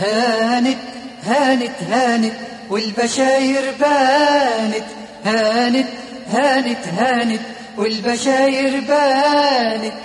هانت هانت هانت والبشاير بانت هانت هانت هانت والبشاير بانت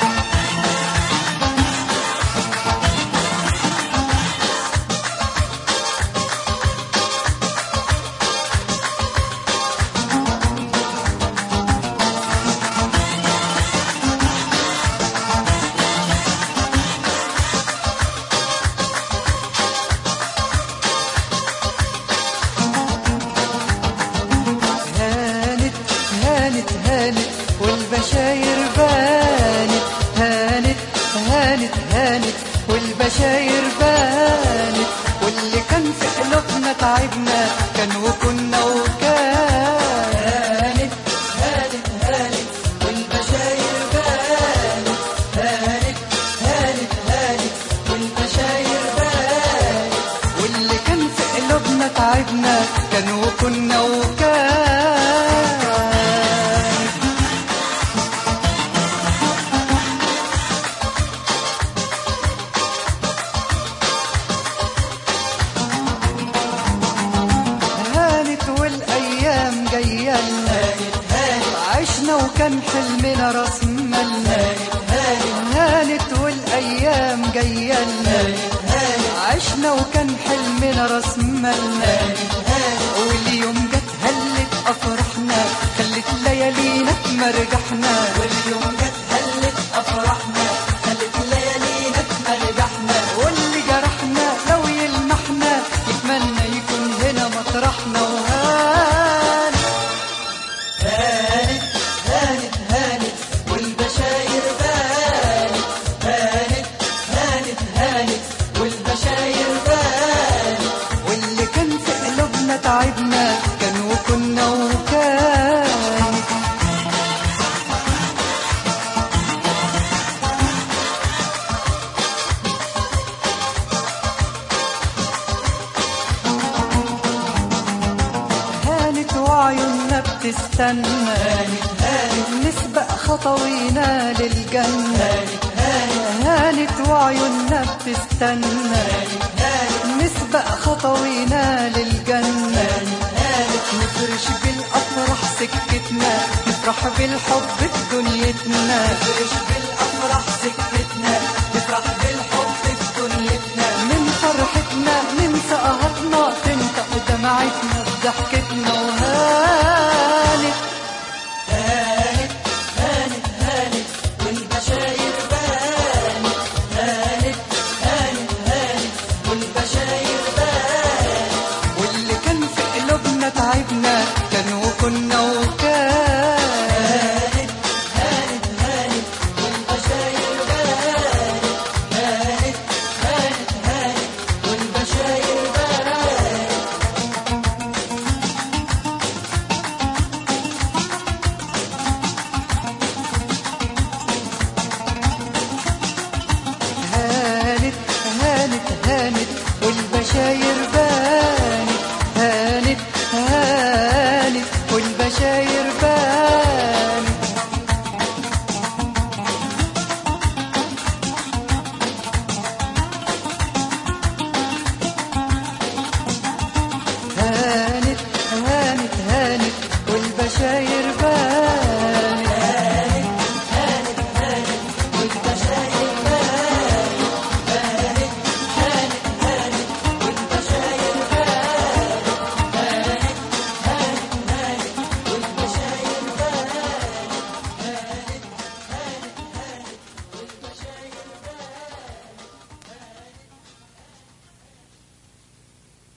هانت هانت هانت والبشاير بانت هانت هانت هانت والبشاير بانت واللي كان في قلوبنا تعبنا كان وكنا وكان هانت هانت هانت والبشاير بانت هانت هانت هانت والبشاير بانت واللي كان في قلوبنا تعبنا كان وكنا وكان هانت والايام جايه لنا عشنا وكان حلمنا راس مالنا هانت والايام جايه لنا عشنا وكان حلمنا راس مالنا واليوم جت هلت افراحنا خلت ليالينا مرجحنا واليوم جت هلت افراحنا خلت ليالينا مرجحنا واللي جرحنا لو يلمحنا يتمنى يكون هنا مطرحنا وهان هانت هانت هانت والبشاير بانت هانت هانت هانت والبشاير بانت واللي كان في قلوبنا تعبنا كان وكنا وكان هانت وعيوننا بتستنى هانت هانت نسبق خطوينا للجنة هانت هانت وعيوننا بتستنى هانت هانت نسبق خطوينا للجنة هانت نفرش بالأفراح سكتنا نفرح بالحب في دنيتنا نفرش بالأفراح سكتنا